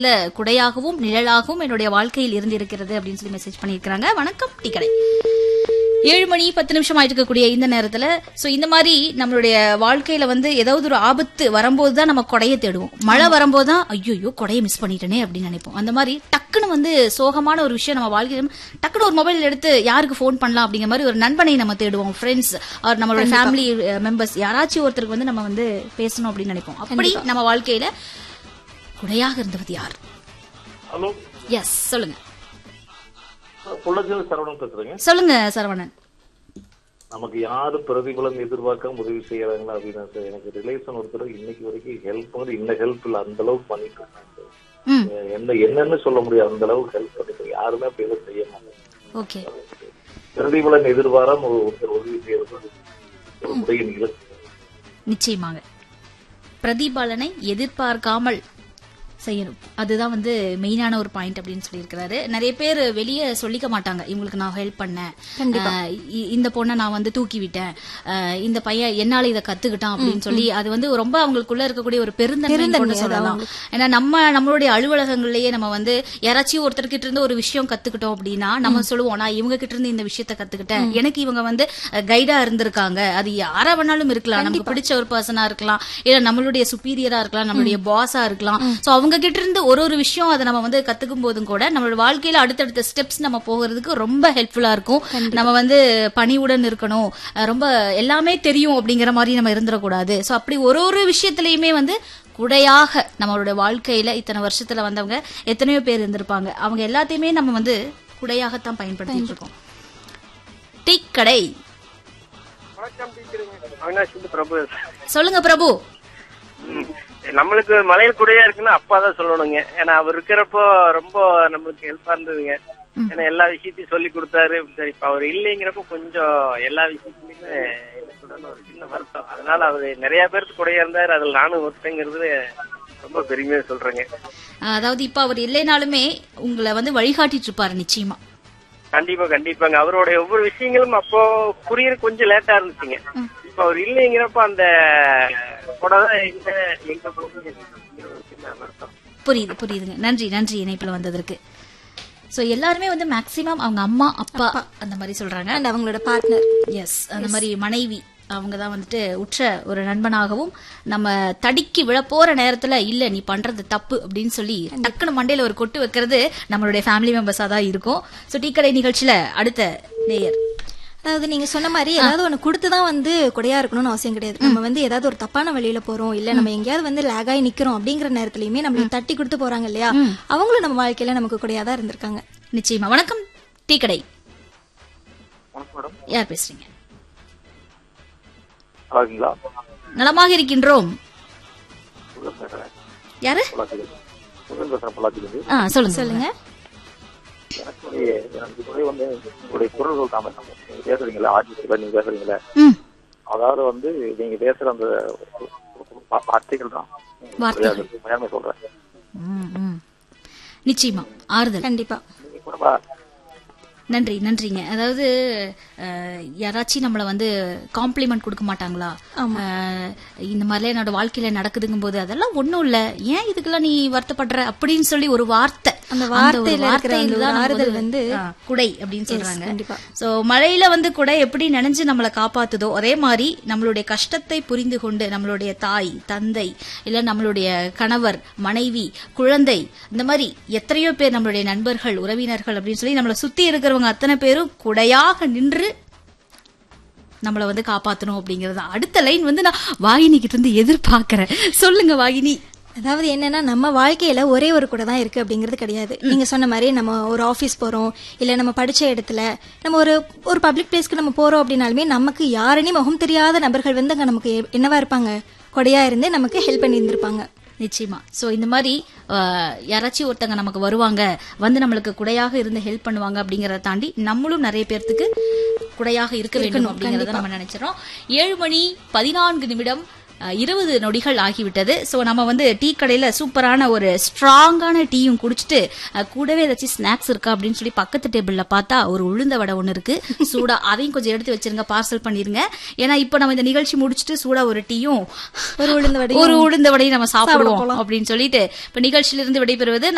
இல்ல குடையாகவும் நிழலாகவும் என்னுடைய வாழ்க்கையில் இருந்திருக்கிறது அப்படின்னு சொல்லி மெசேஜ் பண்ணியிருக்கிறாங்க வணக்கம் டீ கடை ஏழு மணி பத்து நிமிஷம் ஆயிட்டு இருக்கக்கூடிய இந்த நேரத்துல சோ இந்த மாதிரி நம்மளுடைய வாழ்க்கையில வந்து ஏதாவது ஒரு ஆபத்து வரும்போது தான் நம்ம கொடையை தேடுவோம் மழை வரும்போது தான் ஐயோ கொடையை மிஸ் பண்ணிட்டேனே அப்படின்னு நினைப்போம் அந்த மாதிரி டக்குன்னு வந்து சோகமான ஒரு விஷயம் நம்ம வாழ்க்கையில டக்குன்னு ஒரு மொபைல் எடுத்து யாருக்கு ஃபோன் பண்ணலாம் அப்படிங்கிற மாதிரி ஒரு நண்பனை நம்ம தேடுவோம் ஃப்ரெண்ட்ஸ் ஆர் நம்மளோட ஃபேமிலி மெம்பர்ஸ் யாராச்சும் ஒருத்தருக்கு வந்து நம்ம வந்து பேசணும் அப்படின்னு நினைப்போம் அப்படி நம்ம வாழ்க்கையில குடையாக இருந்தது யார் ஹலோ எஸ் சொல்லுங்க பொள்ளாச்சியில் சரவணன் பேசுறேங்க சொல்லுங்க சரவணன் நமக்கு யாரும் பிரதிபலன் எதிர்பார்க்காம உதவி செய்யறாங்களா அப்படின்னு சார் எனக்கு ரிலேஷன் ஒருத்தர் இன்னைக்கு வரைக்கும் ஹெல்ப் வந்து இன்ன ஹெல்ப் இல்ல அந்த அளவுக்கு பண்ணிட்டு இருக்காங்க சார். ம் என்ன என்னன்னு சொல்ல முடியாது அந்த அளவுக்கு ஹெல்ப் பண்ணிட்டு யாருமே அப்படி எதுவும் செய்ய மாட்டாங்க ஓகே பிரதிபலன் எதிர்பாராம ஒரு- ஒருத்தர் உதவி செய்யறது ஒரு முறைய நிகழ்ச்சி நிச்சயமாக பிரதிபலனை எதிர்பார்க்காமல் செய்யணும் அதுதான் வந்து மெயினான ஒரு பாயிண்ட் அப்படின்னு சொல்லியிருக்கிறாரு நிறைய பேர் வெளியே சொல்லிக்க மாட்டாங்க இவங்களுக்கு நான் ஹெல்ப் பண்ணேன் அஹ் இ- இந்த பொண்ணை நான் வந்து தூக்கி விட்டேன் அஹ் இந்த பையன் என்னால இதை கத்துக்கிட்டான் அப்படின்னு சொல்லி அது வந்து ரொம்ப அவங்களுக்குள்ள இருக்கக்கூடிய ஒரு பெருந்தன்மை கொண்டு சொல்லலாம் ஏன்னா நம்ம நம்மளுடைய அலுவலகங்கள்லயே நம்ம வந்து யாராச்சும் ஒருத்தர்கிட்ட இருந்து ஒரு விஷயம் கத்துக்கிட்டோம் அப்படின்னா நம்ம சொல்லுவோம் நான் இவங்க கிட்ட இருந்து இந்த விஷயத்த கத்துக்கிட்டேன் எனக்கு இவங்க வந்து கைடா இருந்திருக்காங்க அது யாரா வேணாலும் இருக்கலாம் நமக்கு பிடிச்ச ஒரு பர்சனா இருக்கலாம் இல்ல நம்மளுடைய சுப்பீரியரா இருக்கலாம் நம்மளுடைய பாஸா இருக்கலாம் சோ அவங்க கிட்ட இருந்து ஒரு ஒரு விஷயம் அதை நம்ம வந்து கத்துக்கும் போதும் கூட நம்மளோட வாழ்க்கையில அடுத்தடுத்த ஸ்டெப்ஸ் நம்ம போகிறதுக்கு ரொம்ப ஹெல்ப்ஃபுல்லா இருக்கும் நம்ம வந்து பணிவுடன் இருக்கணும் அஹ் ரொம்ப எல்லாமே தெரியும் அப்படிங்கிற மாதிரி நம்ம இருந்துடக்கூடாது சோ அப்படி ஒரு ஒரு விஷயத்திலயுமே வந்து குடையாக நம்மளோட வாழ்க்கையில இத்தனை வருஷத்துல வந்தவங்க எத்தனையோ பேர் இருந்திருப்பாங்க அவங்க எல்லாத்தையுமே நம்ம வந்து குடையாகத்தான் பயன்படுத்திட்டு இருக்கோம் டீ கடை வணக்கம் டீச்சருங்க அவினாஷ் வந்து பிரபு சொல்லுங்க பிரபு ம். நம்மளுக்கு மலையில் கூடயா இருக்குன்னு அப்பா தான் சொல்லணுங்க ஏன்னா அவர் இருக்கிறப்போ ரொம்ப நம்மளுக்கு ஹெல்ப்பா இருந்ததுங்க ஏன்னா எல்லா விஷயத்தையும் சொல்லி கொடுத்தாரு சரி இப்ப அவர் இல்லைங்கிறப்போ கொஞ்சம் எல்லா விஷயத்துலயுமே எனக்கு உடனே ஒரு சின்ன வருத்தம் அதனால அவர் நிறைய பேருக்கு கூடயா இருந்தாரு அதுல நானும் ஒருத்தங்கிறது ரொம்ப பெருமையா சொல்றேங்க அதாவது இப்ப அவர் இல்லைனாலுமே உங்களை வந்து வழிகாட்டிட்டு இருப்பாரு நிச்சயமா கண்டிப்பா கண்டிப்பாங்க அவருடைய ஒவ்வொரு விஷயங்களும் அப்போ புரியற கொஞ்சம் லேட்டா இருந்துச்சுங்க இப்ப அவர் இல்லைங்கிறப்ப அந்த கூட எங்க எங்க போகுது ஒரு சின்ன வருத்தம் புரியுது புரியுதுங்க நன்றி நன்றி இணைப்புல வந்ததற்கு சோ எல்லாருமே வந்து மேக்சிமம் அவங்க அம்மா அப்பா அந்த மாதிரி சொல்றாங்க அண்ட் அவங்களோட பார்ட்னர் எஸ் அந்த மாதிரி மனைவி அவங்க தான் வந்துட்டு உற்ற ஒரு நண்பனாகவும் நம்ம தடிக்கி விழ போற நேரத்துல இல்ல நீ பண்றது தப்பு அப்படின்னு சொல்லி டக்குனு மண்டையில ஒரு கொட்டு வைக்கிறது நம்மளுடைய ஃபேமிலி மெம்பர்ஸா தான் இருக்கும் சோ டீ கடை நிகழ்ச்சியில அடுத்த நேயர் அதாவது நீங்க சொன்ன மாதிரி ஏதாவது ஒண்ணு கொடுத்துதான் வந்து கொடையா இருக்கணும்னு அவசியம் கிடையாது நம்ம வந்து ஏதாவது ஒரு தப்பான வழியில போறோம் இல்ல நம்ம எங்கேயாவது வந்து லேகாய் நிக்கிறோம் அப்படிங்கிற நேரத்துலயுமே நம்மளுக்கு தட்டி கொடுத்து போறாங்க இல்லையா அவங்களும் நம்ம வாழ்க்கையில நமக்கு கொடையா தான் இருந்திருக்காங்க நிச்சயமா வணக்கம் டீ கடை வணக்கம் மேடம் யார் பேசுறீங்க நல்லா இருக்கீங்களா நலமாக இருக்கின்றோம் சுகன் பேசுறேன் யாரு பொள்ளாச்சியில் சுகன் பேசுறேன் பொள்ளாச்சியிலிருந்து ஆ சொல்லுங்க சொல்லுங்க எனக்கு ஒரு- எனக்கு கூட வந்து உங்களுடைய குரல்கள் தான் மேடம். நீங்க பேசுறீங்களா ஆர்டிஸ்ட்ல நீங்க பேசுறீங்களா ம் அதாவது வந்து நீங்க பேசுற அந்த வா- வார்த்தைகள் தான் வார்த்தைகள். உண்மையாலுமே சொல்றேன் ம், ம். நிச்சயமா ஆறுதல் கண்டிப்பா நீங்க கூட வா- நன்றி நன்றிங்க அதாவது அஹ், யாராச்சும் நம்மள வந்து காம்ப்ளிமெண்ட் கொடுக்க மாட்டாங்களா அஹ், இந்த மாதிரிலாம் என்னோட வாழ்க்கையில நடக்குதுங்கும் போது அதெல்லாம் ஒண்ணும் இல்ல ஏன் இதுக்கெல்லாம் நீ வருத்தப்படுற அப்படின்னு சொல்லி ஒரு வார்த்தை அந்த ஒரு வார்த்தையில இருக்கிற வார்த்தையில அந்த ஒரு தான் நமக்கு ஆறுதல் வந்து ஆ, குடை அப்படின்னு சொல்றாங்க கண்டிப்பா. சோ மழையில வந்து குடை எப்படி நினைஞ்சு நம்மளை காப்பாத்துதோ அதே மாதிரி நம்மளுடைய கஷ்டத்தை புரிந்து கொண்டு நம்மளுடைய தாய் தந்தை இல்ல நம்மளுடைய கணவர் மனைவி குழந்தை இந்த மாதிரி எத்தனையோ பேர் நம்மளுடைய நண்பர்கள் உறவினர்கள் அப்படின்னு சொல்லி நம்மளை சுத்தி இருக்கிறவங்க அத்தனை பேரும் குடையாக நின்று நம்மளை வந்து காப்பாத்தணும் அப்படிங்கறது அடுத்த லைன் வந்து நான் வாகினி கிட்ட இருந்து எதிர்பார்க்கறேன் சொல்லுங்க வாகினி அதாவது என்னன்னா நம்ம வாழ்க்கையில ஒரே ஒரு கூட தான் இருக்கு அப்படிங்கிறது கிடையாது நீங்க சொன்ன மாதிரி நம்ம ஒரு ஆபீஸ் போறோம் இல்ல நம்ம படிச்ச இடத்துல நம்ம ஒரு ஒரு பப்ளிக் பிளேஸ்க்கு நம்ம போறோம் அப்படின்னாலுமே நமக்கு யாருனே முகம் தெரியாத நபர்கள் வந்து அங்க நமக்கு எ- என்னவா இருப்பாங்க கொடையா இருந்து நமக்கு ஹெல்ப் பண்ணி இருந்திருப்பாங்க நிச்சயமா சோ இந்த மாதிரி அஹ், யாராச்சும் ஒருத்தங்க நமக்கு வருவாங்க வந்து நம்மளுக்கு குடையாக இருந்து ஹெல்ப் பண்ணுவாங்க அப்படிங்கறத தாண்டி நம்மளும் நிறைய பேர்த்துக்கு குடையாக இருக்க வேண்டும் அப்படிங்கறத நம்ம நினைச்சிரோம் ஏழு மணி பதினான்கு நிமிடம் அஹ், இருபது நொடிகள் ஆகிவிட்டது சோ நம்ம வந்து டீ கடையில சூப்பரான ஒரு ஸ்ட்ராங்கான டீயும் குடிச்சிட்டு அஹ், கூடவே ஏதாச்சும் ஸ்நாக்ஸ் இருக்கா அப்படின்னு சொல்லி பக்கத்து டேபிள்ல பார்த்தா ஒரு உளுந்த வடை ஒண்ணு இருக்கு சூடா அதையும் கொஞ்சம் எடுத்து வச்சிருங்க பார்சல் பண்ணிருங்க ஏன்னா இப்போ நம்ம இந்த நிகழ்ச்சி முடிச்சிட்டு சூடா ஒரு டீயும் ஒரு உளுந்த வடையும் ஒரு உளுந்த வடையும் நம்ம சாப்பிடுவோம் போலாம். அப்படின்னு சொல்லிட்டு இப்ப நிகழ்ச்சியிலிருந்து விடைபெறுவது